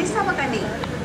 Miss అవ్వకండి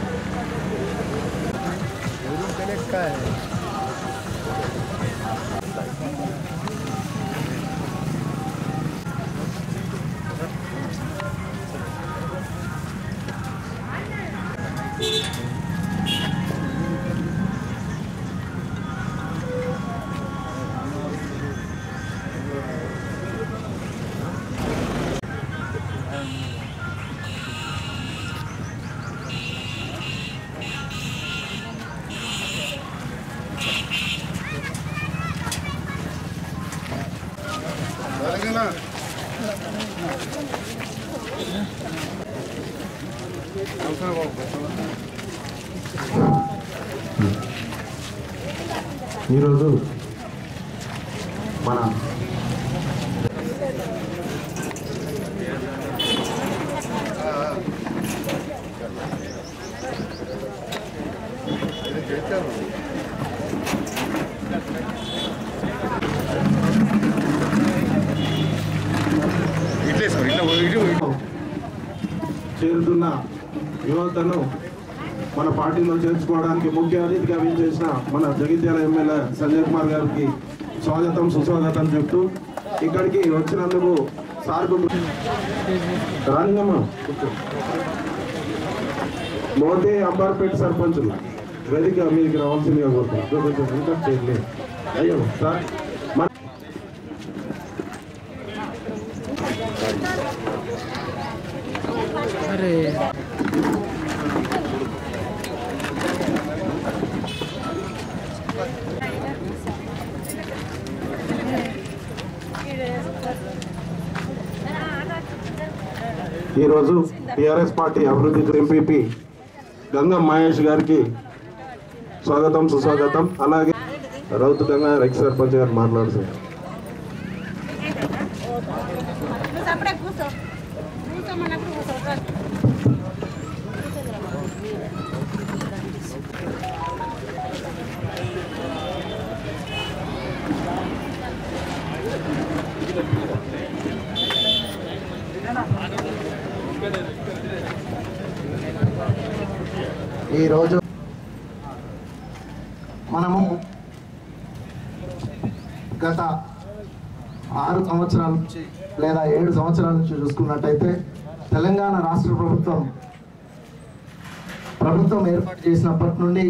ఈరోజు మన ఇట్లే సార్ ఇట్లా ఇటు ఇటు చేరుతున్న యువతను మన పార్టీలో చేర్చుకోవడానికి ముఖ్య అతిథిగా చేసిన మన జగిత్యాల ఎమ్మెల్యే సంజయ్ కుమార్ గారికి స్వాగతం సుస్వాగతం చెప్తూ ఇక్కడికి వచ్చినందుకు సార్కు రానిగమ్మ మోదీ అంబార్పేట సర్పంచులు వేదిక మీదకి రావాల్సిందిగా కోరుతున్నాను కొంచెం వెనకకు చేయండి. అయ్యో సార్ మన ఈరోజు టిఆర్ఎస్ పార్టీ అభివృద్ధి ఎంపీపీ గంగం మహేష్ గారికి స్వాగతం సుస్వాగతం అలాగే రౌతు గంగా ఎక్స్ సర్పంచ్ గారు మాట్లాడుతున్నారు నువ్వు అప్పుడే కూర్చో కూర్చోమన్నప్పుడు కూర్చో ఈరోజు మనము గత ఆరు సంవత్సరాల నుంచి లేదా ఏడు సంవత్సరాల నుంచి చూసుకున్నట్టయితే తెలంగాణ రాష్ట్ర ప్రభుత్వం ప్రభుత్వం ఏర్పాటు చేసినప్పటి నుండి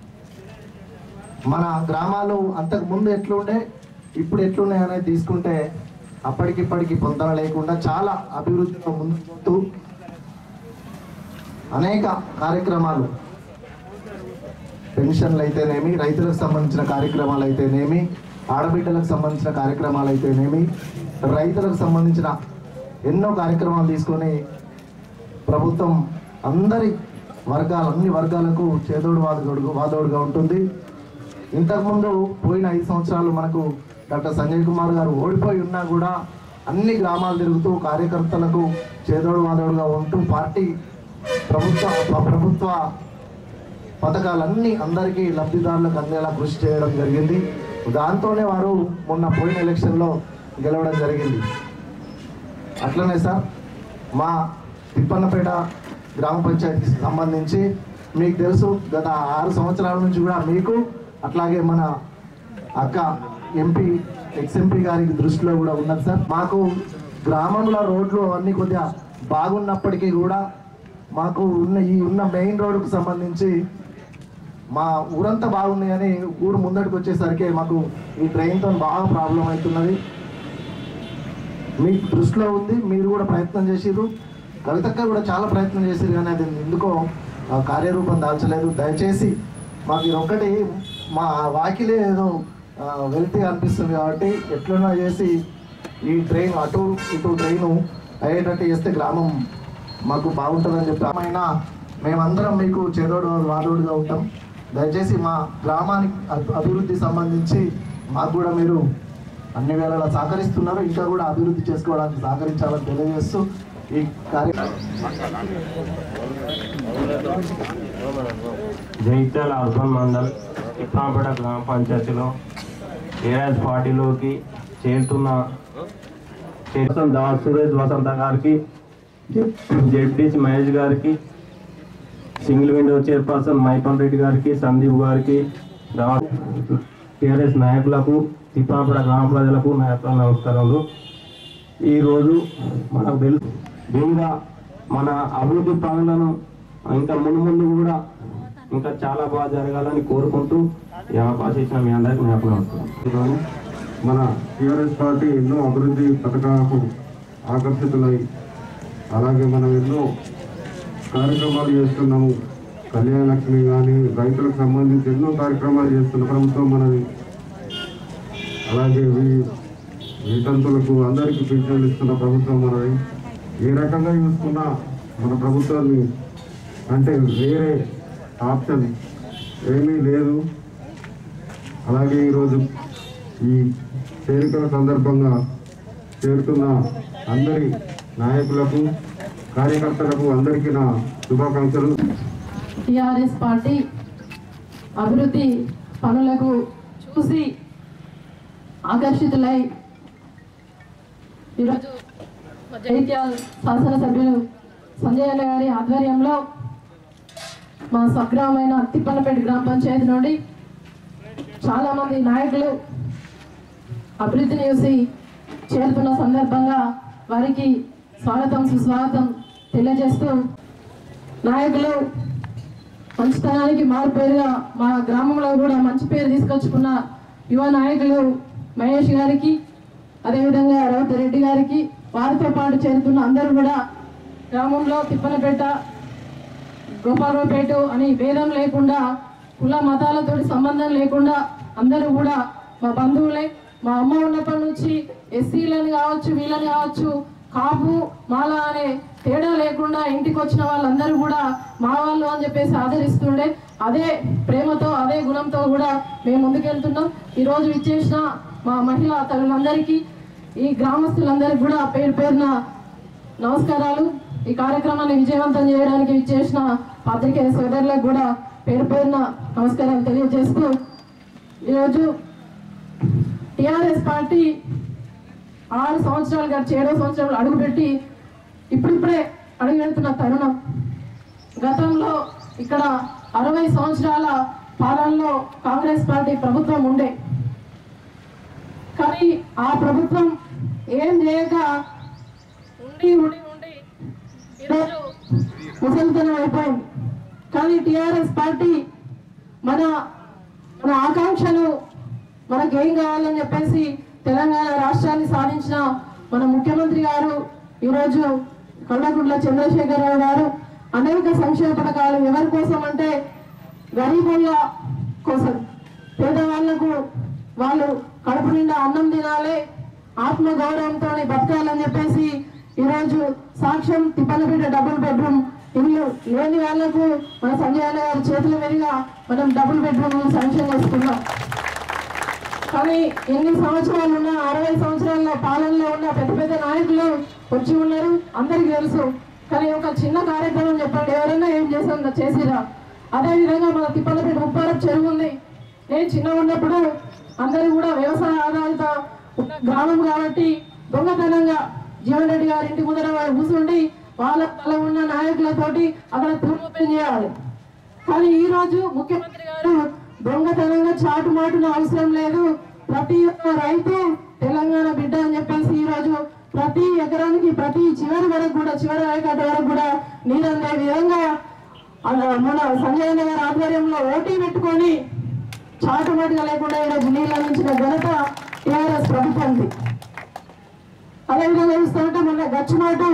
మన గ్రామాలు అంతకు ముందు ఎట్లుండే ఇప్పుడు ఎట్లున్నాయి అనేది తీసుకుంటే అప్పటికిప్పటికి పొందన లేకుండా చాలా అభివృద్ధిలో ముందుకు పోతూ అనేక కార్యక్రమాలు పెన్షన్లు అయితేనేమి రైతులకు సంబంధించిన కార్యక్రమాలు అయితేనేమి ఆడబిడ్డలకు సంబంధించిన కార్యక్రమాలు అయితేనేమి రైతులకు సంబంధించిన ఎన్నో కార్యక్రమాలు తీసుకొని ప్రభుత్వం అందరి వర్గాలు అన్ని వర్గాలకు చేదోడు వాదోడు వాదోడుగా ఉంటుంది ఇంతకుముందు పోయిన ఐదు సంవత్సరాలు మనకు డాక్టర్ సంజయ్ కుమార్ గారు ఓడిపోయి ఉన్నా కూడా అన్ని గ్రామాలు తిరుగుతూ కార్యకర్తలకు చేదోడు వాదోడుగా ఉంటూ పార్టీ ప్రభుత్వ ప్రభుత్వ పథకాలన్నీ అందరికీ లబ్ధిదారులకు అందేలా కృషి చేయడం జరిగింది దాంతోనే వారు మొన్న పోయిన ఎలక్షన్లో గెలవడం జరిగింది అట్లనే సార్ మా తిప్పన్నపేట గ్రామ పంచాయతీకి సంబంధించి మీకు తెలుసు గత ఆరు సంవత్సరాల నుంచి కూడా మీకు అట్లాగే మన అక్క ఎంపీ ఎక్స్ఎంపీ గారికి దృష్టిలో కూడా ఉన్నది సార్ మాకు గ్రామంలో రోడ్లు అవన్నీ కొద్దిగా బాగున్నప్పటికీ కూడా మాకు ఉన్న ఈ ఉన్న మెయిన్ రోడ్డుకు సంబంధించి మా ఊరంతా బాగుంది కానీ ఊరు ముందటికి వచ్చేసరికి మాకు ఈ ట్రైన్తో బాగా ప్రాబ్లం అవుతున్నది మీకు దృష్టిలో ఉంది మీరు కూడా ప్రయత్నం చేసిర్రు కవితక్క కూడా చాలా ప్రయత్నం చేసిర్రు కానీ అది ఎందుకో ఆ, కార్యరూపం దాల్చలేదు దయచేసి మాకు ఇది ఒక్కటి మా వాకిలే ఏదో ఆ, వెళ్తే అనిపిస్తుంది కాబట్టి ఎట్లన్నా చేసి ఈ ట్రైన్ అటు ఇటు ట్రైను అయ్యేటట్టు చేస్తే గ్రామం మాకు బాగుంటుందని చెప్పి అయినా మేమందరం మీకు చేదోడు వాదోడుగా ఉంటాం దయచేసి మా గ్రామానికి అభి- అభివృద్ధి సంబంధించి మాకు కూడా మీరు అన్ని వేళలా సహకరిస్తున్నారు ఇంకా కూడా అభివృద్ధి చేసుకోవడానికి సహకరించాలని తెలియజేస్తూ ఈ కార్యక్రమం జైత్యాల అర్బన్ మండల్ ఇప్రాంపేట గ్రామ పంచాయతీలో టీఆర్ఎస్ పార్టీలోకి చేరుతున్న చేరుతున్న దాస్ సురేష్ వసంత గారికి జెడ్పీసీ మహేష్ గారికి సింగిల్ విండో చైర్పర్సన్ మైపన్ రెడ్డి గారికి సందీప్ గారికి టిఆర్ఎస్ నాయకులకు తిప్పాపడ గ్రామ ప్రజలకు నాయకుల నమస్కారాలు ఈరోజు మనకు తెలుసు వివిధ మన అభివృద్ధి పనులను ఇంకా ముందు ముందు కూడా ఇంకా చాలా బాగా జరగాలని కోరుకుంటూ ఈ అవకాశం ఇచ్చిన మీ అందరికీ జ్ఞాపకం నమస్కారం మన టీఆర్ఎస్ పార్టీ ఎన్నో అభివృద్ధి పథకాలకు ఆకర్షితులై అలాగే మనం ఎన్నో కార్యక్రమాలు చేస్తున్నాము కళ్యాణ లక్ష్మి కానీ రైతులకు సంబంధించి ఎన్నో కార్యక్రమాలు చేస్తున్న ప్రభుత్వం మనది అలాగే వి- వితంతులకు అందరికీ పింఛన్లు ఇస్తున్న ప్రభుత్వం మనది ఏ రకంగా చూసుకున్నా మన ప్రభుత్వాన్ని అంటే వేరే ఆప్షన్ ఏమీ లేదు అలాగే ఈరోజు ఈ చేరికల సందర్భంగా చేరుతున్న అందరి నాయకులకు కార్యకర్తలకు అందరికీ నా శుభాకాంక్షలు టిఆర్ఎస్ పార్టీ అభివృద్ధి పనులకు చూసి ఆకర్షితులై ఈరోజు మా జైత్యాల శాసనసభ్యులు సంజయ్ అన్న గారి ఆధ్వర్యంలో మా స్వగ్రామైన తిప్పనపేట గ్రామ పంచాయతీ నుండి చాలామంది నాయకులు అభివృద్ధిని చూసి చేరుతున్న సందర్భంగా వారికి స్వాగతం సుస్వాగతం తెలియజేస్తూ నాయకులు మంచితనానికి మారు పేరుగా మా గ్రామంలో కూడా మంచి పేరు తీసుకొచ్చుకున్న యువ నాయకులు మహేష్ గారికి అదేవిధంగా రౌత్ రెడ్డి గారికి వారితో పాటు చేరుతున్న అందరూ కూడా గ్రామంలో తిప్పనపేట గోపాలరావుపేట అని భేదం లేకుండా కుల మతాలతో సంబంధం లేకుండా అందరూ కూడా మా బంధువులే మా అమ్మ ఉన్నప్పటి నుంచి ఎస్సీలని కావచ్చు వీళ్ళని కావచ్చు కాపు మాల అనే తేడా లేకుండా ఇంటికి వచ్చిన వాళ్ళందరూ కూడా మా వాళ్ళు అని చెప్పేసి ఆదరిస్తుండే అదే ప్రేమతో అదే గుణంతో కూడా మేము ముందుకెళ్తున్నాం ఈరోజు ఇచ్చేసిన మా మహిళా తల్లులందరికీ ఈ గ్రామస్తులందరికీ కూడా పేరు పేరున నమస్కారాలు ఈ కార్యక్రమాన్ని విజయవంతం చేయడానికి ఇచ్చేసిన పాత్రికేయ సోదరులకు కూడా పేరు పేరున నమస్కారాలు తెలియజేస్తూ ఈరోజు టిఆర్ఎస్ పార్టీ ఆరు సంవత్సరాలు గడిచి ఏడో సంవత్సరాలు అడుగుపెట్టి ఇప్పుడిప్పుడే అడుగుపెడుతున్న తరుణం గతంలో ఇక్కడ అరవై సంవత్సరాల పాలనలో కాంగ్రెస్ పార్టీ ప్రభుత్వం ఉండే కానీ ఆ ప్రభుత్వం ఏం చేయక ఉండి ఉండి ఉండి ఈరోజు ముసలితనం అయిపోయింది కానీ టిఆర్ఎస్ పార్టీ మన మన ఆకాంక్షను మనకేం కావాలని చెప్పేసి తెలంగాణ రాష్ట్రాన్ని సాధించిన మన ముఖ్యమంత్రి గారు ఈరోజు కల్వకుంట్ల చంద్రశేఖరరావు గారు అనేక సంక్షేమ పథకాలు ఎవరి కోసం అంటే గరీబుల కోసం పేదవాళ్లకు వాళ్ళు కడుపు నిండా అన్నం తినాలి ఆత్మ గౌరవంతో బతకాలని చెప్పేసి ఈరోజు సాక్ష్యం తిప్పలపేట డబుల్ బెడ్రూమ్ ఇల్లు లేని వాళ్ళకు మన సంజయ్ అన్న గారి చేతుల మీదుగా మనం డబుల్ బెడ్రూమ్ శాంక్షన్ చేసుకున్నాం కానీ ఎన్ని సంవత్సరాలు ఉన్న అరవై సంవత్సరాల పాలనలో ఉన్న పెద్ద పెద్ద నాయకులు వచ్చి ఉన్నారు అందరికీ తెలుసు కానీ ఒక చిన్న కార్యక్రమం చెప్పండి ఎవరైనా ఏం చేసాం చేసిరా అదే విధంగా మన తిప్పలపేట ముప్పారపు చెరువు ఉంది నేను చిన్న ఉన్నప్పుడు అందరూ కూడా వ్యవసాయ ఆధారిత ఉన్న గ్రామం కాబట్టి దొంగతనంగా జీవన్ రెడ్డి గారి ఇంటి ముందర వారు కూర్చుండి వాళ్ళ తల ఉన్న నాయకులతోటి అక్కడ పూర్వపేం చేయాలి కానీ ఈ రోజు ముఖ్యమంత్రి గారు దొంగతనంగా చాటు మాటున అవసరం లేదు ప్రతి ఒక్క రైతు తెలంగాణ బిడ్డ అని చెప్పేసి ఈ రోజు ప్రతి ఎకరానికి ప్రతి చివరి వరకు కూడా చివరి ఆయకట్టు వరకు కూడా నీరు అందే విధంగా అలా మన సంజయ్ అన్న గారి ఆధ్వర్యంలో ఓటీ పెట్టుకొని చాటు మాటుగా లేకుండా ఈరోజు నీళ్ళు అందించిన ఘనత టీఆర్ఎస్ ప్రభుత్వంది అదేవిధంగా చూస్తుంటే మొన్న గచ్చిమాటు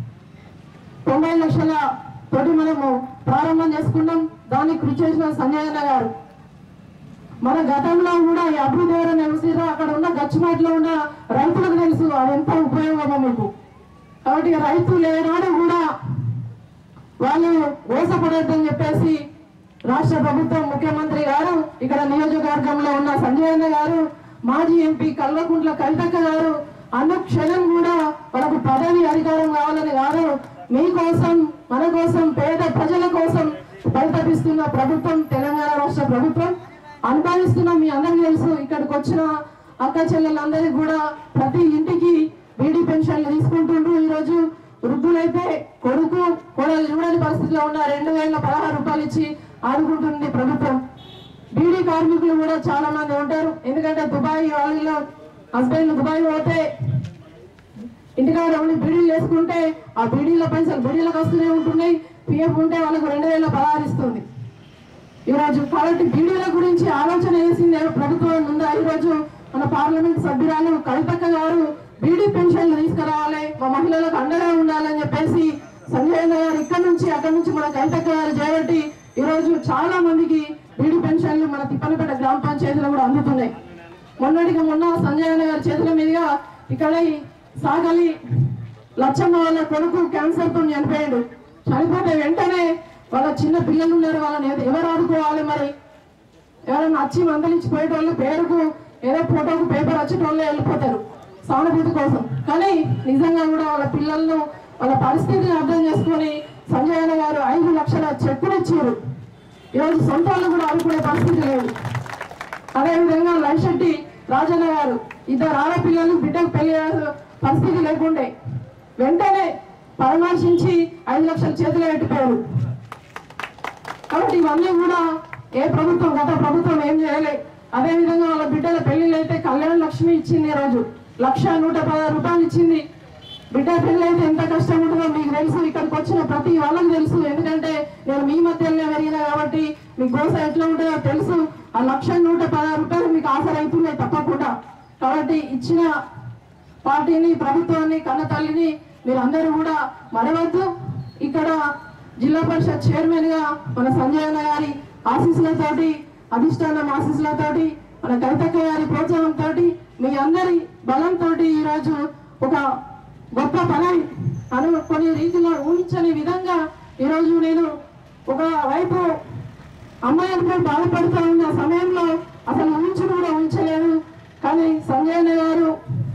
తొంభై లక్షల తోటి మనము ప్రారంభం చేసుకున్నాం దానికి కృషి చేసిన సంజయ్ అన్న గారు మన గతంలో కూడా ఈ అభివృద్ధి ఎవరైనా చూసిరో అక్కడ ఉన్న గచ్చిమాటిలో ఉన్న రైతులకు తెలుసు అది ఎంత ఉపయోగమో మీకు కాబట్టి రైతులు ఏనాడు కూడా వాళ్ళు మోసపడొద్దని చెప్పేసి రాష్ట్ర ప్రభుత్వం ముఖ్యమంత్రి గారు ఇక్కడ నియోజకవర్గంలో ఉన్న సంజయ్ అన్న గారు మాజీ ఎంపీ కల్వకుంట్ల కవితక్క గారు అనుక్షణం కూడా వాళ్ళకు పదవి అధికారం కావాలని కాదు మీకోసం మన కోసం పేద ప్రజల కోసం పరితపిస్తున్న ప్రభుత్వం తెలంగాణ రాష్ట్ర ప్రభుత్వం అనుభవిస్తున్న మీ అందరికీ తెలుసు ఇక్కడికి వచ్చిన అక్క చెల్లెలందరికీ కూడా ప్రతి ఇంటికి బీడీ పెన్షన్లు తీసుకుంటుండ్రు ఈరోజు వృద్ధులైతే కొడుకు కోడలు చూడని పరిస్థితిలో ఉన్న రెండు వేల పదహారు రూపాయలు ఇచ్చి ఆదుకుంటుంది ప్రభుత్వం బీడీ కార్మికులు కూడా చాలా మంది ఉంటారు ఎందుకంటే దుబాయ్ వాళ్ళలో హస్బెండ్ దుబాయ్ పోతే ఇంటికాడ ఉండి బీడీలు వేసుకుంటే ఆ బీడీల పైసలు బీడీలకు వస్తూనే ఉంటున్నాయి పిఎఫ్ ఉంటే వాళ్ళకు రెండు వేల పదహారు ఇస్తుంది ఈరోజు కాబట్టి బీడీల గురించి ఆలోచన చేసింది ఎవరు ప్రభుత్వం ఉందా ఈరోజు మన పార్లమెంట్ సభ్యురాలు కవితక్క గారు బీడీ పెన్షన్లు తీసుకురావాలి మా మహిళలకు అండగా ఉండాలని చెప్పేసి సంజయ్ అన్న గారు ఇక్కడ నుంచి అక్కడ నుంచి మన కవితక్క గారు చేపట్టి ఈరోజు చాలా మందికి బీడీ పెన్షన్లు మన తిప్పలపేట గ్రామ పంచాయతీలో కూడా అందుతున్నాయి మొన్నటికి మొన్న సంజయ్ అన్న గారి చేతుల మీదుగా ఇక్కడ ఈ సాగలి లచ్చమ్మ వాళ్ళ కొడుకు క్యాన్సర్ తో చనిపోయాడు చనిపోతే వెంటనే వాళ్ళ చిన్న పిల్లలు ఉన్నారు వాళ్ళని ఎవ- ఎవరు ఆదుకోవాలి మరి ఎవరైనా వచ్చి మందలించి పోయేటోళ్ళు పేరుకు ఏదో ఫోటోకు పేపర్ వచ్చేటోళ్ళే వెళ్ళిపోతారు సానుభూతి కోసం కానీ నిజంగా కూడా వాళ్ళ పిల్లలను వాళ్ళ పరిస్థితిని అర్థం చేసుకొని సంజయ్ అన్న గారు ఐదు లక్షల చెక్కులు ఇచ్చారు ఈరోజు సొంత వాళ్ళు కూడా ఆదుకునే పరిస్థితి లేదు అదేవిధంగా లైశెట్టి రాజన్న గారు ఇద్దరు ఆడపిల్లలు బిడ్డకు పెళ్లి చేయాల్సిన పరిస్థితి లేకుండే వెంటనే పరామర్శించి ఐదు లక్షల చేతిలో పెట్టిపోయారు కాబట్టి ఇవన్నీ కూడా ఏ ప్రభుత్వం గత ప్రభుత్వం ఏం చేయలే అదే విధంగా వాళ్ళ బిడ్డల పెళ్లిళ్ళు అయితే కళ్యాణ లక్ష్మి ఇచ్చింది ఈ రోజు లక్ష నూట పదహారు రూపాయలు ఇచ్చింది బిడ్డ పెళ్లి అయితే ఎంత కష్టం ఉంటుందో మీకు తెలుసు ఇక్కడికి వచ్చిన ప్రతి వాళ్ళకి తెలుసు ఎందుకంటే నేను మీ మధ్యలోనే పెరిగినా కాబట్టి మీ గోస ఎట్లా ఉంటుందో తెలుసు ఆ లక్ష నూట పదహారు రూపాయలు మీకు ఆఫర్ అవుతున్నాయి తప్పకుండా కాబట్టి ఇచ్చిన పార్టీని ప్రభుత్వాన్ని కన్న తల్లిని మీరందరూ కూడా మరవద్దు ఇక్కడ జిల్లా పరిషత్ చైర్మన్ గా మన సంజయ్ అన్న గారి ఆశీస్సులతోటి అధిష్టానం ఆశీస్సులతోటి మన కవితక్క గారి ప్రోత్సాహంతో మీ అందరి బలంతో ఈరోజు ఒక గొప్ప పని అను కొన్ని రీతిలో ఊహించని విధంగా ఈరోజు నేను ఒక వైపు అమ్మాయిలపై బాధపడుతూ ఉన్న సమయంలో అసలు ఊహించి కూడా ఊహించలేదు కానీ సంజయ్ అన్న గారు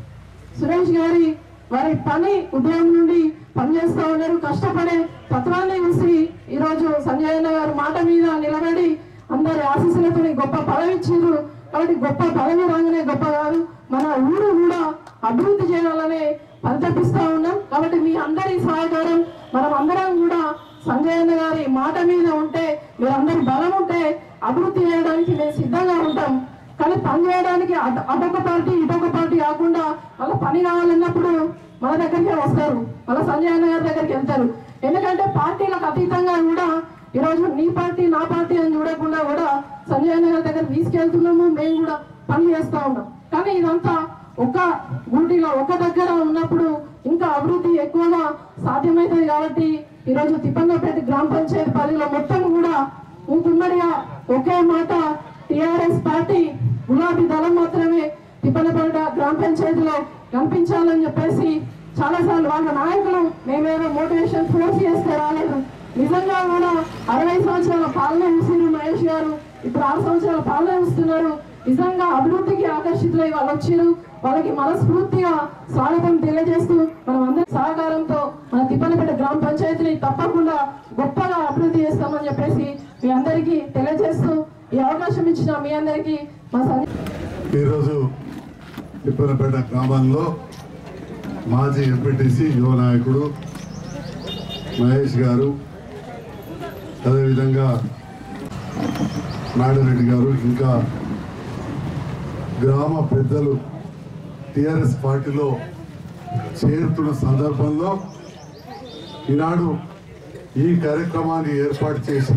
సురేష్ గారి వారి పని ఉదయం నుండి పనిచేస్తూ ఉన్నారు కష్టపడే తత్వాన్ని చూసి ఈరోజు సంజయ్ అన్న గారు మాట మీద నిలబడి అందరి ఆశీస్సులతో గొప్ప పదవి ఇచ్చారు కాబట్టి గొప్ప పదవి రాగానే గొప్ప కాదు మన ఊరు కూడా అభివృద్ధి చేయాలనే పరితపిస్తా ఉన్నాం కాబట్టి మీ అందరి సహకారం మనం అందరం కూడా సంజయ్ అన్న గారి మాట మీద ఉంటే మీరందరి బలం ఉంటే అభివృద్ధి చేయడానికి మేము సిద్ధంగా ఉంటాం కానీ పని చేయడానికి అట- అటొక పార్టీ ఇటొక పార్టీ కాకుండా వాళ్ళ పని కావాలన్నప్పుడు మన దగ్గరికే వస్తారు వాళ్ళ సంజయ్ అన్న గారి దగ్గరికి వెళ్తారు ఎందుకంటే పార్టీలకు అతీతంగా కూడా ఈరోజు నీ పార్టీ నా పార్టీ అని చూడకుండా కూడా సంజయ్ అన్న గారి దగ్గర తీసుకెళ్తున్నాము మేము కూడా పని చేస్తా ఉన్నాం కానీ ఇదంతా ఒక గూటిలో ఒక దగ్గర ఉన్నప్పుడు ఇంకా అభివృద్ధి ఎక్కువగా సాధ్యమవుతుంది కాబట్టి ఈరోజు తిప్పన్నపేట గ్రామ పంచాయతీ పరిధిలో మొత్తం కూడా మూకుమ్మడిగా ఒకే మాట టిఆర్ఎస్ పార్టీ గులాబీ దళం మాత్రమే తిప్పనపేట గ్రామ పంచాయతీలో కనిపించాలని చెప్పేసి చాలా సార్లు వాళ్ళ నాయకులు మేమేమో మోటివేషన్ ఫోర్స్ చేస్తే రాలేదు నిజంగా కూడా అరవై సంవత్సరాల పాలన ఇస్తున్నారు మహేష్ గారు ఇప్పుడు ఆరు సంవత్సరాల పాలన ఇస్తున్నారు నిజంగా అభివృద్ధికి ఆకర్షితులై వాళ్ళు వచ్చారు వాళ్ళకి మనస్ఫూర్తిగా స్వాగతం తెలియజేస్తూ మనం అందరి సహకారంతో మన తిప్పనపేట గ్రామ పంచాయతీని తప్పకుండా గొప్పగా అభివృద్ధి చేస్తామని చెప్పేసి మీ అందరికీ తెలియజేస్తూ ఈ అవకాశం ఇచ్చిన మీ అందరికీ మా సంఘ ఈరోజు తిప్పనపేట గ్రామంలో మాజీ ఎంపీటీసీ యువ నాయకుడు మహేష్ గారు అదేవిధంగా నాయుడురెడ్డి గారు ఇంకా గ్రామ పెద్దలు టిఆర్ఎస్ పార్టీలో చేరుతున్న సందర్భంలో ఈనాడు ఈ కార్యక్రమాన్ని ఏర్పాటు చేసిన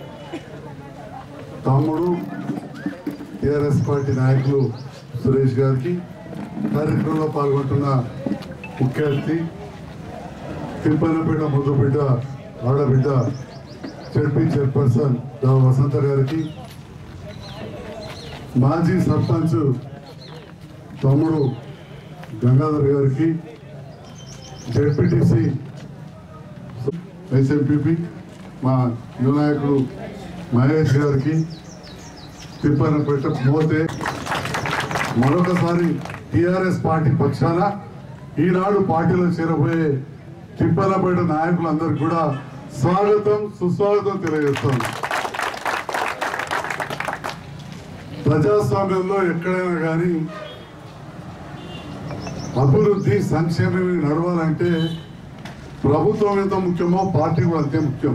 తమ్ముడు టిఆర్ఎస్ పార్టీ నాయకులు సురేష్ గారికి కార్యక్రమంలో పాల్గొంటున్న ముఖ్య అతిథి తిరుపతిపేట ముద్దు బిడ్డ ఆడబిడ్డ జడ్పీ చైర్పర్సన్ డా వసంత గారికి మాజీ సర్పంచ్ తమ్ముడు గంగాధర్ గారికి జడ్పీటీసీ ఎస్ఎంపీపీ మా యువ నాయకుడు మహేష్ గారికి తిప్పనపేట మోతే మరొకసారి టిఆర్ఎస్ పార్టీ పక్షాన ఈనాడు పార్టీలో చేరబోయే తిప్పలపేట నాయకులందరికీ కూడా స్వాగతం సుస్వాగతం తెలియజేస్తాను ప్రజాస్వామ్యంలో ఎక్కడైనా కానీ అభివృద్ధి సంక్షేమం నడవాలంటే ప్రభుత్వం ఎంత ముఖ్యమో పార్టీ కూడా అంతే ముఖ్యం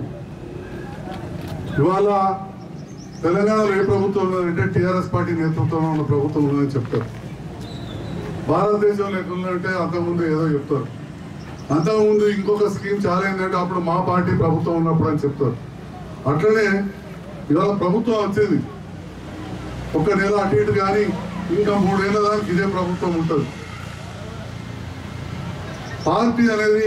ఇవాళ తెలంగాణలో ఏ ప్రభుత్వం ఉన్నదంటే టీఆర్ఎస్ పార్టీ నేతృత్వంలో ఉన్న ప్రభుత్వం ఉన్నదని చెప్తారు భారతదేశంలో ఎట్లుందంటే అంతకుముందు ఏదో చెప్తారు అంతకుముందు ఇంకొక స్కీమ్ చాలా ఏంటంటే అప్పుడు మా పార్టీ ప్రభుత్వం ఉన్నప్పుడు అని చెప్తారు అట్లనే ఇవాళ ప్రభుత్వం వచ్చింది ఒక నెల అటు ఇటు కానీ ఇంకా మూడేళ్ల దానికి ఇదే ప్రభుత్వం ఉంటుంది పార్టీ అనేది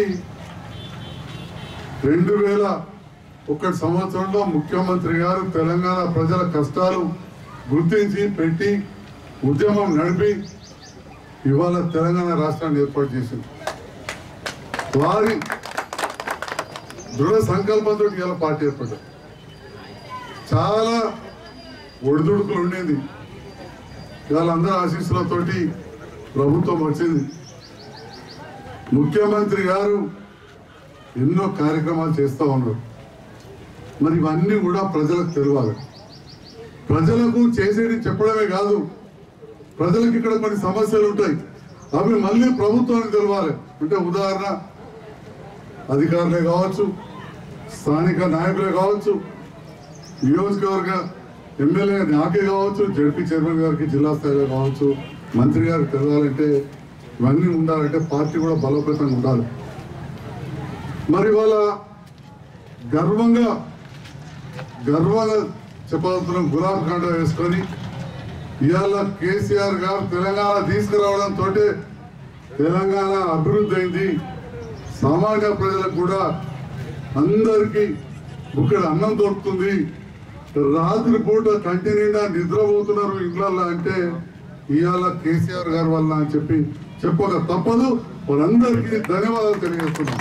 రెండు వేల ఒకటి సంవత్సరంలో ముఖ్యమంత్రి గారు తెలంగాణ ప్రజల కష్టాలు గుర్తించి పెట్టి ఉద్యమం నడిపి ఇవాళ తెలంగాణ రాష్ట్రాన్ని ఏర్పాటు చేసింది వారి దృఢ సంకల్పంతో ఇవాళ పార్టీ ఏర్పడ్డారు చాలా ఒడిదుడుకులు ఉండేది ఇవాళ అందరి ఆశీస్సులతోటి ప్రభుత్వం వచ్చింది ముఖ్యమంత్రి గారు ఎన్నో కార్యక్రమాలు చేస్తూ ఉన్నారు మరి ఇవన్నీ కూడా ప్రజలకు తెలియాలి ప్రజలకు చేసేది చెప్పడమే కాదు ప్రజలకు ఇక్కడ కొన్ని సమస్యలు ఉంటాయి అవి మళ్ళీ ప్రభుత్వానికి తెలవాలి అంటే ఉదాహరణ అధికారులే కావచ్చు స్థానిక నాయకులే కావచ్చు నియోజకవర్గ ఎమ్మెల్యే నాకే కావచ్చు జడ్పీ చైర్మన్ గారికి జిల్లా స్థాయిలో కావచ్చు మంత్రి గారికి తెలవాలంటే ఇవన్నీ ఉండాలంటే పార్టీ కూడా బలోపేతంగా ఉండాలి మరి ఇవాళ గర్వంగా గర్వంగా చెప్పాల్సిన గులాబ్ కాండ వేసుకొని ఇవాళ కేసీఆర్ గారు తెలంగాణ తీసుకురావడంతో తెలంగాణ అభివృద్ధి అయింది సామాన్య ప్రజలకు కూడా అందరికీ ఇక్కడ అన్నం దొరుకుతుంది రాత్రి పూట కంటి నిండా నిద్రపోతున్నారు ఇళ్ళల్లో అంటే ఇవాళ కేసీఆర్ గారి వల్ల అని చెప్పి చెప్పక తప్పదు వాళ్ళందరికీ ధన్యవాదాలు తెలియజేస్తున్నాం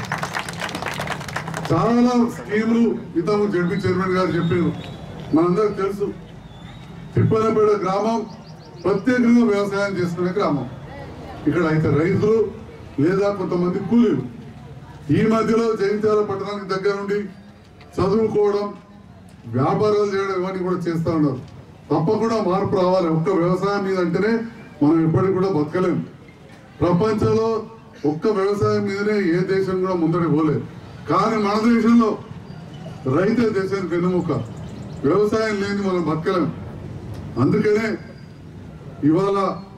చాలా స్కీములు ఇంతకు జడ్పీ చైర్మన్ గారు చెప్పారు మనందరికి తెలుసు తిప్పలపేట గ్రామం ప్రత్యేకంగా వ్యవసాయం చేసుకునే గ్రామం ఇక్కడ అయితే రైతులు లేదా కొంతమంది కూలీలు ఈ మధ్యలో జగిత్యాల పట్టణానికి దగ్గర నుండి చదువుకోవడం వ్యాపారాలు చేయడం ఇవన్నీ కూడా చేస్తూ ఉన్నారు తప్పకుండా మార్పు రావాలి ఒక్క వ్యవసాయం మీద అంటేనే మనం ఎప్పటికి కూడా బతకలేం ప్రపంచంలో ఒక్క వ్యవసాయం మీదనే ఏ దేశం కూడా ముందడి పోలేదు కానీ మన దేశంలో రైతే దేశానికి వెన్నుముక వ్యవసాయం లేని మనం బతకలేం అందుకనే ఇవాళ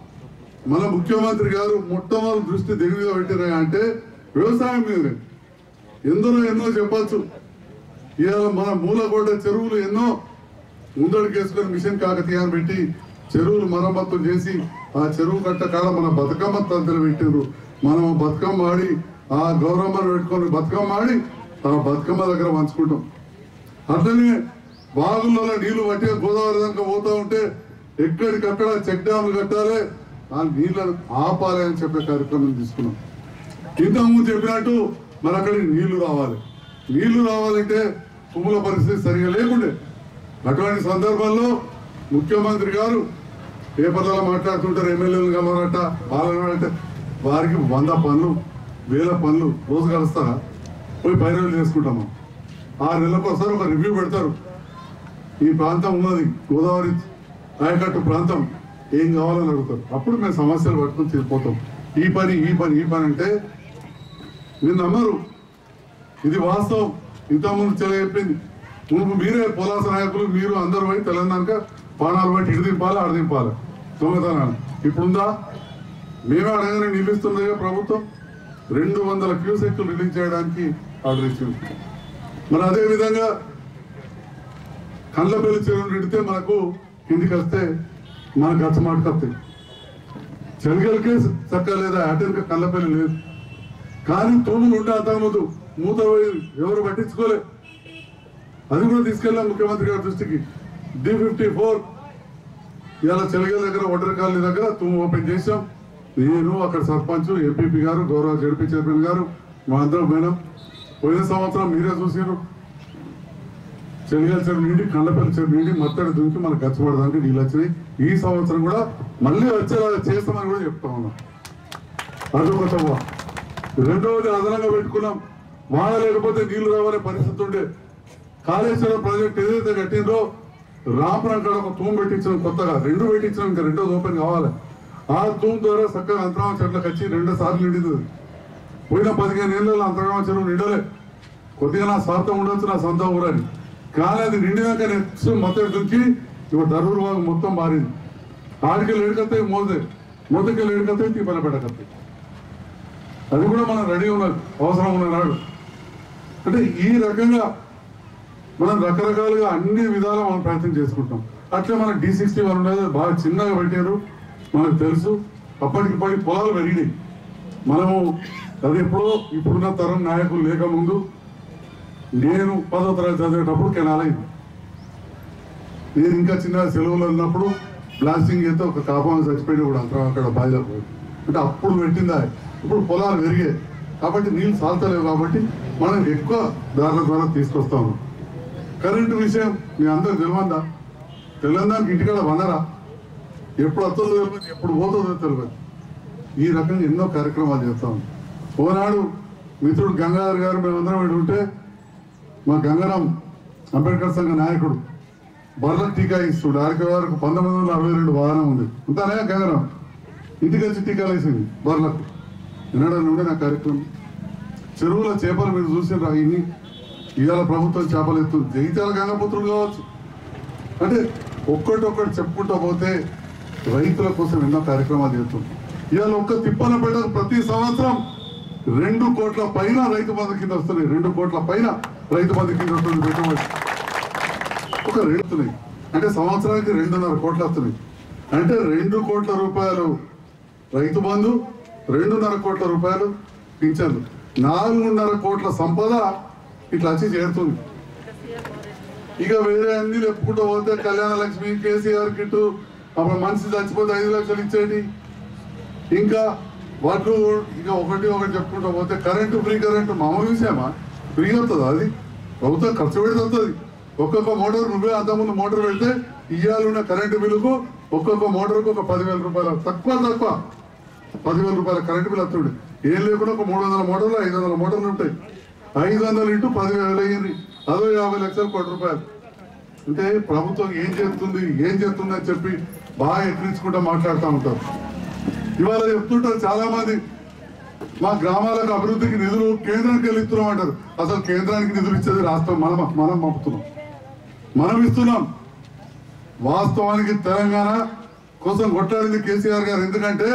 మన ముఖ్యమంత్రి గారు మొట్టమొదటి దృష్టి దేని మీద పెట్టినా అంటే వ్యవసాయం మీదనే ఎందరో ఎన్నో చెప్పచ్చు ఇవాళ మన మూలగొడ్డ చెరువులు ఎన్నో ముందడుకేసుకొని మిషన్ కాకతీయాన్ని పెట్టి చెరువులు మరమ్మతులు చేసి ఆ చెరువు కట్ట కాడ మన బతుకమ్మ తంతులు పెట్టారు మనం బతుకమ్మ ఆడి ఆ గౌరమ్మను పెట్టుకొని బతుకమ్మ ఆడి ఆ బతుకమ్మ దగ్గర పంచుకుంటాం అట్లనే బాగుల్లో నీళ్లు పట్టి గోదావరి దాకా పోతా ఉంటే ఎక్కడికక్కడ చెక్ డ్యాములు కట్టాలి ఆ నీళ్ళను ఆపాలి అని చెప్పే కార్యక్రమం తీసుకున్నాం ఇంతకుముందు చెప్పినట్టు మన అక్కడికి నీళ్లు రావాలి నీళ్లు రావాలంటే భూముల పరిస్థితి సరిగా లేకుండే అటువంటి సందర్భంలో ముఖ్యమంత్రి గారు పేపర్లలో మాట్లాడుతుంటారు ఎమ్మెల్యేలు కలవరట పాలన వారికి వంద పనులు వేల పనులు రోజు కలుస్తా పోయి పైరవులు చేసుకుంటాము ఆరు నెలలకు ఒకసారి ఒక రివ్యూ పెడతారు ఈ ప్రాంతం ఉన్నది గోదావరి ఆయకట్టు ప్రాంతం ఏం కావాలని అడుగుతారు అప్పుడు మేము సమస్యలు పట్టుకుని తీరిపోతాం ఈ పని ఈ పని ఈ పని అంటే మీరు నమ్మరు ఇది వాస్తవం ఇంతకుముందు చెల చెప్పింది నువ్వు మీరే పొలాస నాయకులు మీరు అందరూ పోయి తెలంగాణ పానాలు బట్టి ఇటు దింపాలి ఆడ దింపాలి దొంగతనాలు ఇప్పుడుందా మేమే అడగానే నిలుస్తుంది ప్రభుత్వం రెండు వందల క్యూసెక్లు రిలీజ్ చేయడానికి ఆర్డర్ ఇచ్చింది మరి అదే విధంగా కండ్లపల్లి చెరువు నిడితే మనకు కిందికి వస్తే మనకు అచ్చమాట కత్తాయి చెలగలకే చక్క లేదా అటెన్క కళ్ళపల్లి లేదు కానీ తూములు ఉండే అంతకుముందు మూత పోయి ఎవరు పట్టించుకోలే అది కూడా తీసుకెళ్ళాం ముఖ్యమంత్రి గారి దృష్టికి డి ఫిఫ్టీ ఫోర్ ఇవాళ చెలగల దగ్గర ఒంటరి కాలనీ దగ్గర తూము ఓపెన్ చేశాం నేను అక్కడ సర్పంచ్ ఎంపీపీ గారు గౌరవ జడ్పీ చైర్మన్ గారు మా అందరం పోయినాం పోయిన సంవత్సరం మీరే చూసారు చెలిగల చెరువు నుండి కళ్ళపల్లి చెరువు నుండి మత్తడి దుంకి మనకు గచ్చబడడానికి నీళ్ళు వచ్చినాయి ఈ సంవత్సరం కూడా మళ్ళీ వచ్చేలా చేస్తామని కూడా చెప్తా ఉన్నాం అదొక సభ రెండవది అదనంగా పెట్టుకున్నాం వాన లేకపోతే నీళ్లు రావనే పరిస్థితి ఉండే కాళేశ్వరం ప్రాజెక్ట్ ఏదైతే కట్టిందో రామపురం కాడ ఒక తూము పెట్టించడం కొత్తగా రెండు పెట్టించడం ఇంకా రెండోది ఓపెన్ కావాలి ఆ తూము ద్వారా చక్కగా అంతరామ చెట్లకు వచ్చి రెండు సార్లు నిండింది పోయిన పదిహేను ఏళ్ళలో అంతర్గామ చెరువు నిండలే కొద్దిగా నా స్వార్థం ఉండొచ్చు నా సొంత ఊరని కానీ అది నిండినాక నెక్స్ట్ మొత్తం దుక్కి ఇప్పుడు దరూరు భాగం మొత్తం మారింది ఆడికెళ్ళి ఏడుకత్తాయి మోదే మోదకెళ్ళి ఏడుకత్తాయి తీపన పెట్టకత్తాయి అది కూడా మనం రెడీ ఉన్నది అవసరం ఉన్న నాడు అంటే ఈ రకంగా మనం రకరకాలుగా అన్ని విధాలు మనం ప్రయత్నం చేసుకుంటాం అట్లే మన డి సిక్స్టీ వన్ ఉండేది అది బాగా చిన్నగా పెట్టారు మనకు తెలుసు అప్పటికిప్పటికి పొలాలు పెరిగినాయి మనము అది ఎప్పుడో ఇప్పుడున్న తరం నాయకులు లేకముందు నేను పదో తరగతి చదివేటప్పుడు కెనాలైంది నేను ఇంకా చిన్న సెలవులు ఉన్నప్పుడు బ్లాస్టింగ్ చేస్తే ఒక కాపం చచ్చిపోయి కూడా అంతరం అక్కడ బాయిలో అంటే అప్పుడు పెట్టిందా ఇప్పుడు పొలాలు పెరిగాయి కాబట్టి నీళ్ళు సాల్తలేవు కాబట్టి మనం ఎక్కువ దారుల ద్వారా తీసుకొస్తాము కరెంటు విషయం మీ అందరూ తెలియందా తెలియదానికి ఇంటికాడ వనరా ఎప్పుడు వస్తుందో తెలియదు ఎప్పుడు పోతుందో తెలియదు ఈ రకంగా ఎన్నో కార్యక్రమాలు చేస్తాం ఓనాడు మిత్రుడు గంగాధర్ గారు మేమందరం ఇక్కడ ఉంటే మా గంగారాం అంబేద్కర్ సంఘ నాయకుడు బర్లకు టీకా ఇస్తుడు ఆడికి వరకు పంతొమ్మిది వందల అరవై రెండు వాహనం ఉంది అంతానే గంగారాం ఇంటికి వచ్చి టీకాలు వేసింది బర్లకు ఎన్నడూ ఉండే నా కార్యక్రమం చెరువుల చేపలు మీరు చూసిన ఇన్ని ఇవాళ ప్రభుత్వం చేపలు ఎత్తుంది జగిత్యాల గంగపుత్రులు కావచ్చు అంటే ఒక్కటొక్కటి చెప్పుకుంటూ పోతే రైతుల కోసం ఎన్నో కార్యక్రమాలు చేస్తుంది ఇవాళ ఒక్క తిప్పన పెట్ట ప్రతి సంవత్సరం రెండు కోట్ల పైన రైతు బంధు కింద వస్తున్నాయి రెండు కోట్ల పైన రైతు బంధు కింద వస్తుంది పెట్టుబడి ఒక రెండు వస్తున్నాయి అంటే సంవత్సరానికి రెండున్నర కోట్లు వస్తున్నాయి అంటే రెండు కోట్ల రూపాయలు రైతు బంధు రెండున్నర కోట్ల రూపాయలు పింఛన్లు నాలుగున్నర కోట్ల సంపద ఇట్లా వచ్చి చేరుతుంది ఇక వేరే అన్ని చెప్పుకుంటూ పోతే కళ్యాణ లక్ష్మి కేసీఆర్ కిట్టు అప్పుడు మనిషి చచ్చిపోతే ఐదు లక్షలు ఇచ్చేటి ఇంకా వడ్లు ఇక ఒకటి ఒకటి చెప్పుకుంటూ పోతే కరెంటు ఫ్రీ కరెంటు మామూలు విషయమా ఫ్రీ అవుతుంది అది ప్రభుత్వం ఖర్చు పెడితే వస్తుంది ఒక్కొక్క మోటార్ నువ్వే అంతకుముందు మోటార్ పెడితే ఇయ్యాలున్న కరెంటు బిల్లుకు ఒక్కొక్క మోటార్కు ఒక పదివేల రూపాయలు తక్కువ తక్కువ పదివేల రూపాయల కరెంటు బిల్ వస్తుంది ఏం లేకుండా ఒక మూడు వందల మోటార్లు ఐదు వందల మోటార్లు ఉంటాయి ఐదు వందలు ఇంటూ పదివేలు అయ్యింది అదో యాభై లక్షలు కోటి రూపాయలు అంటే ప్రభుత్వం ఏం చేస్తుంది ఏం చేస్తుంది అని చెప్పి బాగా ఎక్కించుకుంటూ మాట్లాడుతూ ఉంటారు ఇవాళ చెప్తుంటారు చాలా మంది మా గ్రామాలకు అభివృద్ధికి నిధులు కేంద్రానికి వెళ్ళి ఇస్తున్నాం అంటారు అసలు కేంద్రానికి నిధులు ఇచ్చేది రాష్ట్రం మనం మనం పంపుతున్నాం మనం ఇస్తున్నాం వాస్తవానికి తెలంగాణ కోసం కొట్లాడింది కేసీఆర్ గారు ఎందుకంటే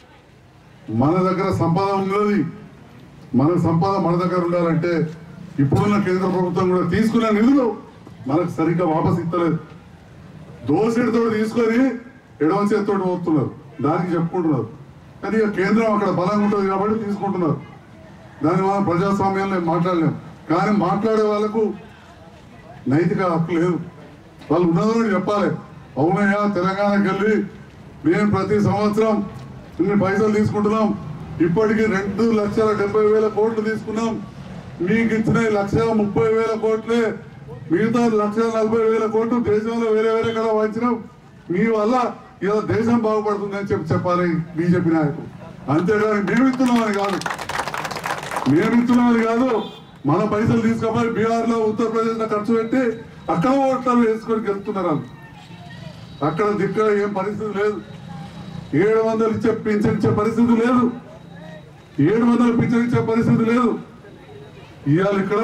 మన దగ్గర సంపద ఉన్నది మన సంపద మన దగ్గర ఉండాలంటే ఇప్పుడున్న కేంద్ర ప్రభుత్వం కూడా తీసుకున్న నిధులు మనకు సరిగ్గా వాపస్ ఇస్తలేదు దోసెడితో తీసుకొని ఎడవ చేతితో పోతున్నారు దానికి చెప్పుకుంటున్నారు కానీ ఇక కేంద్రం అక్కడ బలంగా ఉంటుంది కాబట్టి తీసుకుంటున్నారు దాని మనం ప్రజాస్వామ్యంలో ఏం మాట్లాడలేం కానీ మాట్లాడే వాళ్ళకు నైతిక హక్కు లేదు వాళ్ళు ఉన్నదని చెప్పాలి అవునయ్యా తెలంగాణకి వెళ్ళి మేము ప్రతి సంవత్సరం ఇన్ని పైసలు తీసుకుంటున్నాం ఇప్పటికి రెండు లక్షల డెబ్బై వేల కోట్లు తీసుకున్నాం మీకు ఇచ్చిన ఈ లక్ష ముప్పై వేల కోట్లే మిగతా లక్ష నలభై వేల కోట్లు దేశంలో వేరే వేరే కదా వంచినాం మీ వల్ల ఇలా దేశం బాగుపడుతుందని చెప్పి చెప్పాలి బీజేపీ నాయకులు అంతేగాని మేము ఇస్తున్నామని కాదు మేము ఇస్తున్నామని కాదు మన పైసలు తీసుకుపోయి బీహార్ లో ఉత్తరప్రదేశ్ లో ఖర్చు పెట్టి అక్కడ ఓట్లు వేసుకొని గెలుస్తున్నారు వాళ్ళు అక్కడ దిక్కడ ఏం పరిస్థితి లేదు ఏడు వందలు ఇచ్చే పింఛన్ ఇచ్చే పరిస్థితి లేదు ఏడు వందలు పింఛన్ ఇచ్చే పరిస్థితి లేదు ఇవాళ ఇక్కడ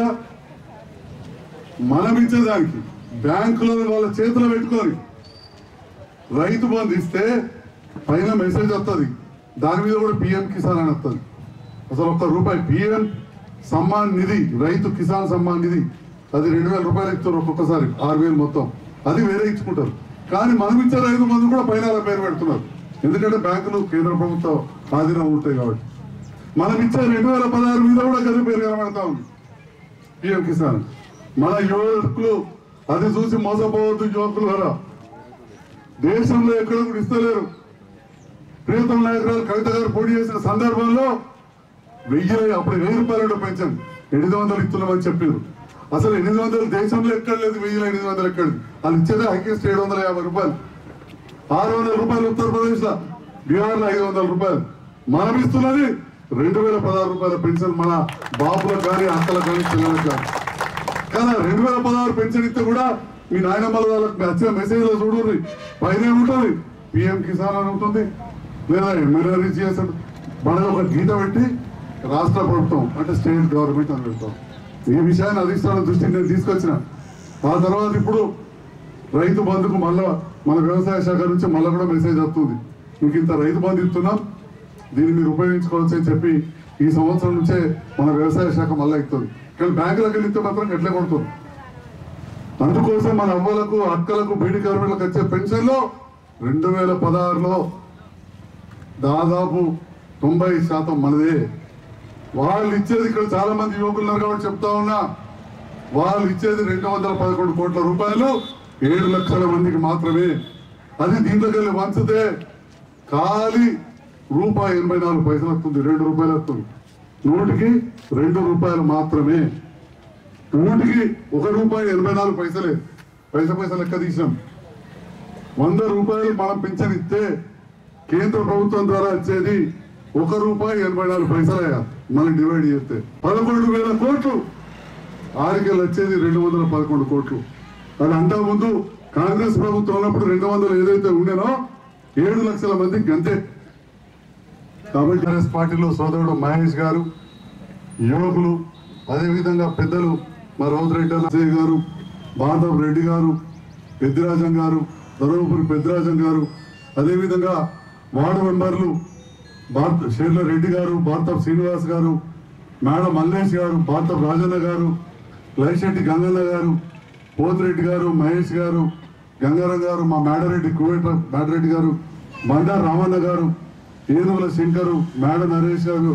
మనం ఇచ్చేదానికి బ్యాంకులో వాళ్ళ చేతిలో పెట్టుకొని రైతు బంధు ఇస్తే పైన మెసేజ్ వస్తుంది దాని మీద కూడా పిఎం కిసాన్ అని వస్తుంది అసలు ఒక్క రూపాయి పిఎం సమ్మాన్ నిధి రైతు కిసాన్ సమ్మాన్ నిధి అది రెండు వేల రూపాయలు ఇస్తారు ఒక్కొక్కసారి ఆరు వేలు మొత్తం అది వేరే ఇచ్చుకుంటారు కానీ మనం ఇచ్చే రైతు మందు కూడా పైన అలా పేరు పెడుతున్నారు ఎందుకంటే బ్యాంకులు కేంద్ర ప్రభుత్వం ఆధీనం ఉంటాయి కాబట్టి మనం ఇచ్చే రెండు వేల పదహారు మీద కూడా గది పేరు కనబడతా ఉంది పిఎం కిసాన్ మన యువకులు అది చూసి మోసపోవద్దు యువకులు ద్వారా దేశంలో ఎక్కడ కూడా ఇస్తలేరు ప్రియతమ నాయకురాలు కవిత గారు పోటీ చేసిన సందర్భంలో వెయ్యి అప్పుడు వెయ్యి రూపాయలు పెంచాం ఎనిమిది వందలు ఇస్తున్నామని చెప్పారు అసలు ఎనిమిది వందలు దేశంలో ఎక్కడ లేదు వెయ్యి ఎనిమిది వందలు ఎక్కడ వాళ్ళు ఇచ్చేదే హైయెస్ట్ ఏడు వందల యాభై రూపాయలు ఆరు వందల రూపాయలు ఉత్తరప్రదేశ్ లో బీహార్ లో ఐదు వందల రూపాయలు మనం ఇస్తున్నది రెండు వేల పదహారు రూపాయల పెన్షన్ మన బాబులకు కానీ అక్కలకు కానీ పిల్లలకు కానీ కదా రెండు వేల పదహారు పెన్షన్ ఇస్తే కూడా మీ నాయనమ్మల వాళ్ళకి వచ్చిన మెసేజ్ లో చూడండి పైన ఉంటుంది పిఎం కిసాన్ అని ఉంటుంది లేదా ఎమ్మెల్యే రీచ్ చేస్తాడు మనది ఒక గీత పెట్టి రాష్ట్ర ప్రభుత్వం అంటే స్టేట్ గవర్నమెంట్ అని పెడతాం ఈ విషయాన్ని అధిష్టానం దృష్టికి నేను తీసుకొచ్చిన ఆ తర్వాత ఇప్పుడు రైతు బంధుకు మళ్ళా మన వ్యవసాయ శాఖ నుంచి మళ్ళా కూడా మెసేజ్ వస్తుంది ఇంక ఇంత రైతు బంధు ఇస్తున్నాం దీన్ని మీరు ఉపయోగించుకోవచ్చు అని చెప్పి ఈ సంవత్సరం నుంచే మన వ్యవసాయ శాఖ మళ్ళా ఇస్తుంది కానీ బ్యాంకులకు వెళ్తే మాత్రం ఎట్లే కొడుతుంది అందుకోసం మన అవ్వలకు అక్కలకు బీడి కార్మికులకు వచ్చే పెన్షన్లో రెండు వేల పదహారులో దాదాపు తొంభై శాతం మనదే వాళ్ళు ఇచ్చేది ఇక్కడ చాలా మంది యువకులు ఉన్నారు కాబట్టి చెప్తా ఉన్నా వాళ్ళు ఇచ్చేది రెండు వందల పదకొండు కోట్ల రూపాయలు ఏడు లక్షల మందికి మాత్రమే అది దీంట్లోకి వెళ్ళి వంచితే ఖాళీ రూపాయి ఎనభై నాలుగు పైసలు వస్తుంది రెండు రూపాయలు వస్తుంది నూటికి రెండు రూపాయలు మాత్రమే నూటికి ఒక రూపాయి ఎనభై నాలుగు పైసలే పైస పైస లెక్క తీసినాం వంద రూపాయలు మనం పింఛన్ ఇస్తే కేంద్ర ప్రభుత్వం ద్వారా వచ్చేది ఒక రూపాయి ఎనభై నాలుగు పైసలయ్యా మనం డివైడ్ చేస్తే పదకొండు వేల కోట్లు ఆరికెళ్ళి వచ్చేది రెండు వందల పదకొండు కోట్లు అది అంతా ముందు కాంగ్రెస్ ప్రభుత్వం ఉన్నప్పుడు రెండు వందలు ఏదైతే ఉండేనో ఏడు లక్షల మందికి గంతే కాబట్టి కాంగ్రెస్ పార్టీలో సోదరుడు మహేష్ గారు యువకులు అదేవిధంగా పెద్దలు మా రౌతరెడ్డి అజయ్ గారు బాధవ్ రెడ్డి గారు పెద్దిరాజం గారు దొరవపూరి పెద్దిరాజం గారు అదేవిధంగా వార్డు మెంబర్లు భారత షేర్ల రెడ్డి గారు భారత శ్రీనివాస్ గారు మేడం మల్లేష్ గారు భారత రాజన్న గారు లైశెట్టి గంగన్న గారు పోతిరెడ్డి గారు మహేష్ గారు గంగారం గారు మా మేడరెడ్డి కువేట మేడరెడ్డి గారు బండారు రామన్న గారు ఏనుగుల శంకరు మేడ నరేష్ గారు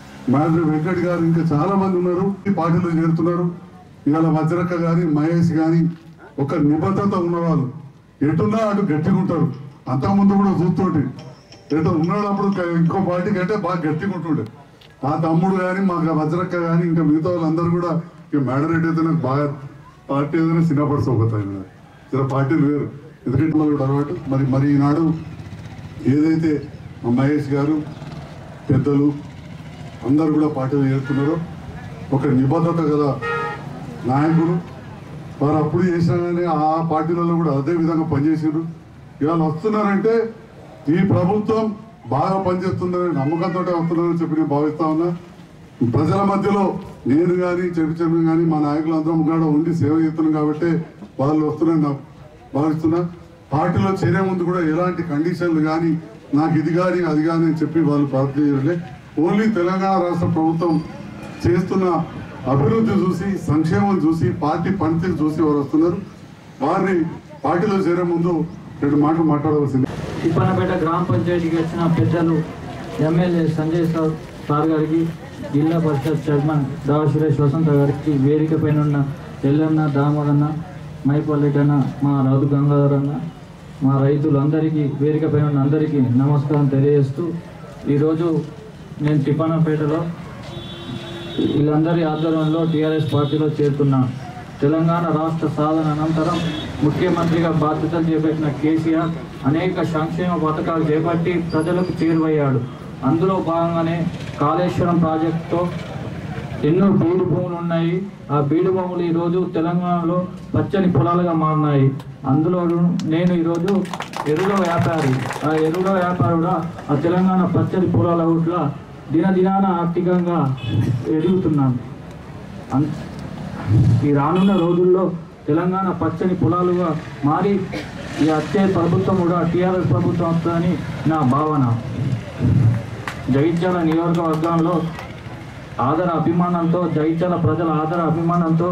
మేడ వెంకట్ గారు ఇంకా చాలా మంది ఉన్నారు ఈ పార్టీలో చేరుతున్నారు ఇవాళ వజ్రక్క గాని మహేష్ గాని ఒక నిబద్ధత ఉన్నవాళ్ళు ఎటున్నా అటు గట్టిగా ఉంటారు అంతకుముందు కూడా చూస్తుంటే ఎటు ఉన్నప్పుడు ఇంకో పార్టీ కంటే బాగా గట్టిగా ఉంటుండే ఆ తమ్ముడు కానీ మా వజ్రక్క కానీ ఇంకా మిగతా వాళ్ళందరూ కూడా ఇక మేడరెడ్డి అయితే నాకు బాగా పార్టీ ఏదైనా చిన్నపడిపోతాయి చిన్న పార్టీలు వేరు ఎందుకంటే మనకు అలవాటు మరి మరి ఈనాడు ఏదైతే మా మహేష్ గారు పెద్దలు అందరూ కూడా పార్టీలు చేరుతున్నారో ఒక నిబద్ధత కదా నాయకుడు వారు అప్పుడు చేసినా కానీ ఆ పార్టీలలో కూడా అదే విధంగా పనిచేసారు ఇవాళ వస్తున్నారంటే ఈ ప్రభుత్వం బాగా పనిచేస్తుందని నమ్మకంతో వస్తున్నారని చెప్పి నేను భావిస్తా ఉన్నా ప్రజల మధ్యలో నేను కానీ చెప్పి చెప్పి కానీ మా నాయకులందరం కూడా ఉండి సేవ చేస్తున్నాం కాబట్టి వాళ్ళు వస్తున్నారని నాకు భావిస్తున్నా పార్టీలో చేరే ముందు కూడా ఎలాంటి కండిషన్లు కానీ నాకు ఇది కానీ అది కానీ అని చెప్పి వాళ్ళు ప్రార్థన చేయలే ఓన్లీ తెలంగాణ రాష్ట్ర ప్రభుత్వం చేస్తున్న అభివృద్ధి చూసి సంక్షేమం చూసి పార్టీ పనితీరు చూసి వారు వస్తున్నారు వారిని పార్టీలో చేరే ముందు రెండు మాటలు మాట్లాడవలసింది తిప్పనపేట గ్రామ పంచాయతీకి వచ్చిన పెద్దలు ఎమ్మెల్యే సంజయ్ సార్ సార్ గారికి జిల్లా పరిషత్ చైర్మన్ దావ సురేష్ వసంత గారికి వేదిక పైన ఉన్న ఎల్లన్న దామోదన్న మైపల్లెటన్న మా రౌతు గంగాధర్ అన్న మా రైతులందరికీ వేదిక పైన ఉన్న అందరికీ నమస్కారం తెలియజేస్తూ ఈరోజు నేను తిప్పనపేటలో వీళ్ళందరి ఆధ్వర్యంలో టీఆర్ఎస్ పార్టీలో చేరుతున్నా తెలంగాణ రాష్ట్ర సాధన అనంతరం ముఖ్యమంత్రిగా బాధ్యతలు చేపట్టిన కేసీఆర్ అనేక సంక్షేమ పథకాలు చేపట్టి ప్రజలకు చేరువయ్యాడు అందులో భాగంగానే కాళేశ్వరం ప్రాజెక్టుతో ఎన్నో బీడు భూములు ఉన్నాయి ఆ బీడు భూములు ఈరోజు తెలంగాణలో పచ్చని పొలాలుగా మారినాయి అందులో నేను ఈరోజు ఎరువుల వ్యాపారి ఆ ఎరువుల వ్యాపారి కూడా ఆ తెలంగాణ పచ్చని పొలాల ఊట్ల దినదినాన ఆర్థికంగా ఎదుగుతున్నాను అన్- ఈ రానున్న రోజుల్లో తెలంగాణ పచ్చని పొలాలుగా మారి ఈ వచ్చే ప్రభుత్వం కూడా టీఆర్ఎస్ ప్రభుత్వం వస్తుందని నా భావన జగిత్యాల నియోజకవర్గంలో ఆదర అభిమానంతో జగిత్యాల ప్రజల ఆదర అభిమానంతో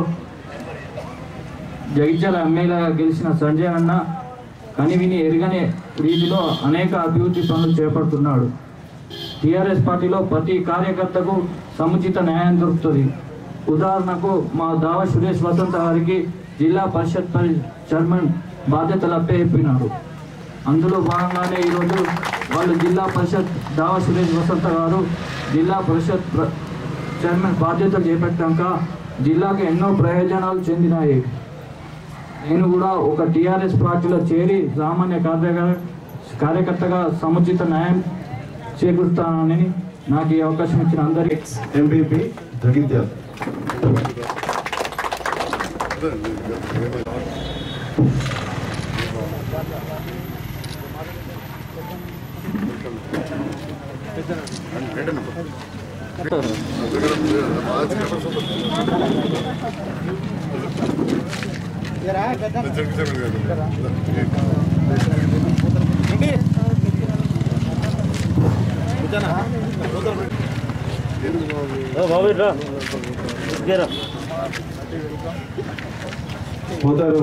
జగిత్యాల ఎమ్మెల్యేగా గెలిచిన సంజయ్ అన్న కనివిని ఎరగని రీతిలో అనేక అభివృద్ధి పనులు చేపడుతున్నాడు టీఆర్ఎస్ పార్టీలో ప్రతి కార్యకర్తకు సముచిత న్యాయం దొరుకుతుంది ఉదాహరణకు మా దావ సురేష్ వసంత గారికి జిల్లా పరిషత్ పరి చైర్మన్ బాధ్యతలు అప్పచెప్పినారు అందులో భాగంగానే ఈరోజు వాళ్ళు జిల్లా పరిషత్ దావ సురేష్ వసంత గారు జిల్లా పరిషత్ ప్ర- చైర్మన్ బాధ్యతలు చేపట్టాక జిల్లాకు ఎన్నో ప్రయోజనాలు చెందినాయి నేను కూడా ఒక టీఆర్ఎస్ పార్టీలో చేరి సామాన్య కార్యక కార్యకర్తగా సముచిత న్యాయం చేకూరుతానని నాకు ఈ అవకాశం ఇచ్చిన అందరికీ ఎంపీపీ జగిత్యాల పోతారు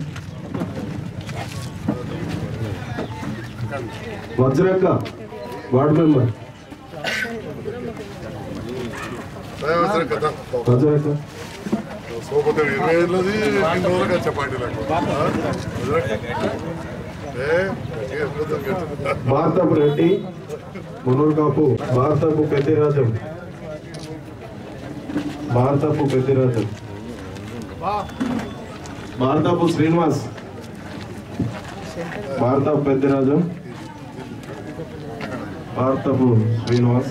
వజ్రక్క వార్డ్ మెంబర్ కదా వజ్రక్క సోపతి ఇరవై ఏళ్ళది రెండు రోజులుగా వచ్చే పార్టీలకు ఏ భారతపు రెడ్డి మునూరు కాపు భారతపు పెద్దిరాజం భారతపు పెద్దిరాజం భారతపు శ్రీనివాస్ భారతపు పెద్దిరాజం భారతపు శ్రీనివాస్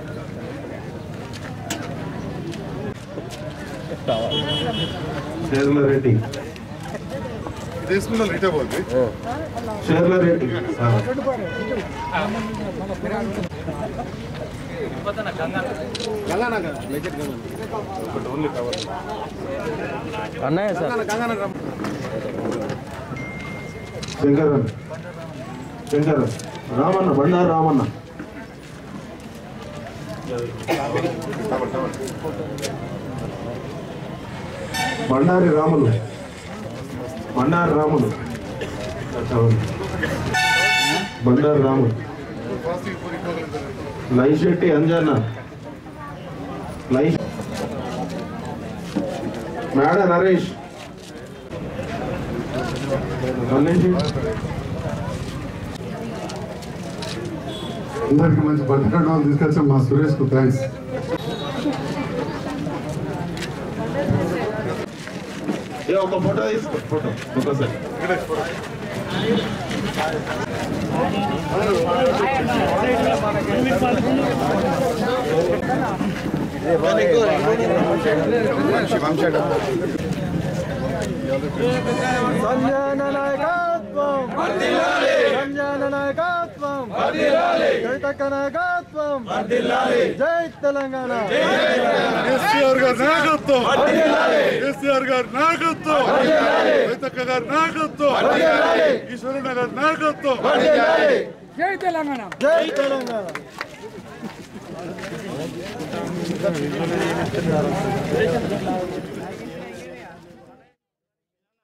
షేర్ల రెడ్డి తీసుకున్నా రిటే పోతుంది షేర్ల రెడ్డి సార్. శంకరన్ శంకరన్ రామన్న బండారు రామన్న బండారి రాములు బండారి రాములు అచ్చా, అవును. బండారి రాములు లైశెట్టి అంజన్న లై మేడ నరేష్ నరేష్ అందరికి మంచి బట్టకడం తీసుకొచ్చాం మా సురేష్ కు థ్యాంక్స్ ఏ ఒక ఫోటో తీసుకో ఫోటో ఒకసారి సంజన నాయకత్వం సంజన నాయకత్వం కవితక్క నాయకత్వం జై తెలంగాణ కేసీఆర్ గారి నాయకత్వం కేసీఆర్ గారి నాయకత్వం రైతక్క గారి నాయకత్వం ఈశ్వరన్న గారి నాయకత్వం జై తెలంగాణ